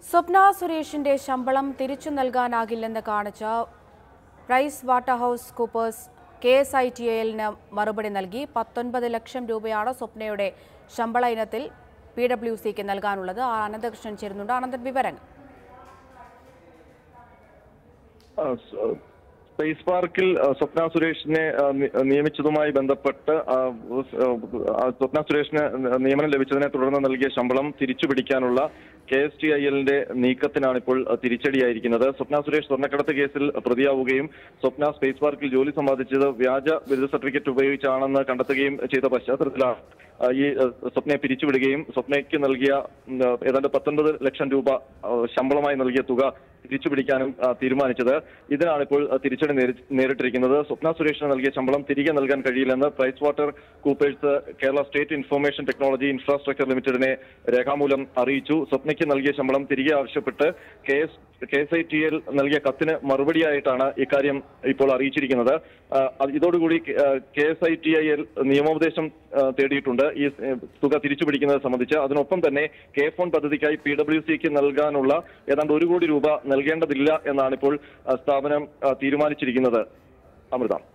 സ്വപ്ന സുരേഷിന്റെ ശമ്പളം തിരിച്ചു നൽകാനാകില്ലെന്ന് കാണിച്ച Price Waterhouse Coopers K S I T എല്ലിന് മറുപടി നൽകി പത്തൊൻപത് ലക്ഷം രൂപയാണ് സ്വപ്നയുടെ ശമ്പള ഇനത്തിൽ പി ഡബ്ല്യു സിക്ക് നൽകാനുള്ളത് ആ അനന്തകൃഷ്ണൻ ചേരുന്നുണ്ട് അനന്തൻ വിവരങ്ങൾ ആ, സ്- സ്പേസ് പാർക്കിൽ ആ, സ്വപ്ന സുരേഷിനെ ആ, നി- നിയമിച്ചതുമായി ബന്ധപ്പെട്ട് ആ, സ്- ആ, സ്വപ്ന സുരേഷിന് നിയമനം ലഭിച്ചതിനെ തുടർന്ന് നൽകിയ ശമ്പളം തിരിച്ചു പിടിക്കാനുള്ള കെ എസ് ടി ഐ എല്ലിന്റെ നീക്കത്തിനാണ് ഇപ്പോൾ ആ, തിരിച്ചടിയായിരിക്കുന്നത് സ്വപ്ന സുരേഷ് സ്വർണ്ണക്കടത്ത് കേസിൽ പ്രതിയാവുകയും സ്വപ്ന സ്പേസ് പാർക്കിൽ ജോലി സമ്പാദിച്ചത് വ്യാജ ബിരുദ സർട്ടിഫിക്കറ്റ് ഉപയോഗിച്ചാണെന്ന് കണ്ടെത്തുകയും ചെയ്ത പശ്ചാത്തലത്തിലാണ് ആ, ഈ ആ, സ്വപ്നയെ പിരിച്ചുവിടുകയും സ്വപ്നയ്ക്ക് നൽകിയ ഉം, ആ, ഏതാണ്ട് പത്തൊൻപത് ലക്ഷം രൂപ ആ, ശമ്പളമായി നൽകിയ തുക തിരിച്ചു പിടിക്കാനും ആ, തീരുമാനിച്ചത് ഇതിനാണ് ഇപ്പോൾ ആ, തിരിച്ചടി നേരി- നേരിട്ടിരിക്കുന്നത് സ്വപ്ന സുരേഷിന് നൽകിയ ശമ്പളം തിരികെ നൽകാൻ കഴിയില്ലെന്ന് Price Water Coopers Kerala state information technology infrastructure ലിമിറ്റഡിനെ രേഖാമൂലം അറിയിച്ചു സ്വപ്നയ്ക്ക് നൽകിയ ശമ്പളം തിരികെ ആവശ്യപ്പെട്ട് K S K S I T L നൽകിയ കത്തിന് മറുപടിയായിട്ടാണ് ഇക്കാര്യം ഇപ്പോൾ അറിയിച്ചിരിക്കുന്നത് ആ, അത് ഇതോടുകൂടി K S I T I L നിയമോപദേശം ആ, തേടിയിട്ടുണ്ട് ഈ ഏ, തുക തിരിച്ചു പിടിക്കുന്നത് സംബന്ധിച്ച് അതിനൊപ്പം തന്നെ കെ ഫോൺ പദ്ധതിക്കായി പി ഡബ്ല്യു സിക്ക് നൽകാനുള്ള ഏതാണ്ട് ഒരു കോടി രൂപ നൽകേണ്ടതില്ല എന്നാണ് ഇപ്പോൾ ആ, സ്ഥാപനം ആ, തീരുമാനിച്ചിരിക്കുന്നത് അമൃത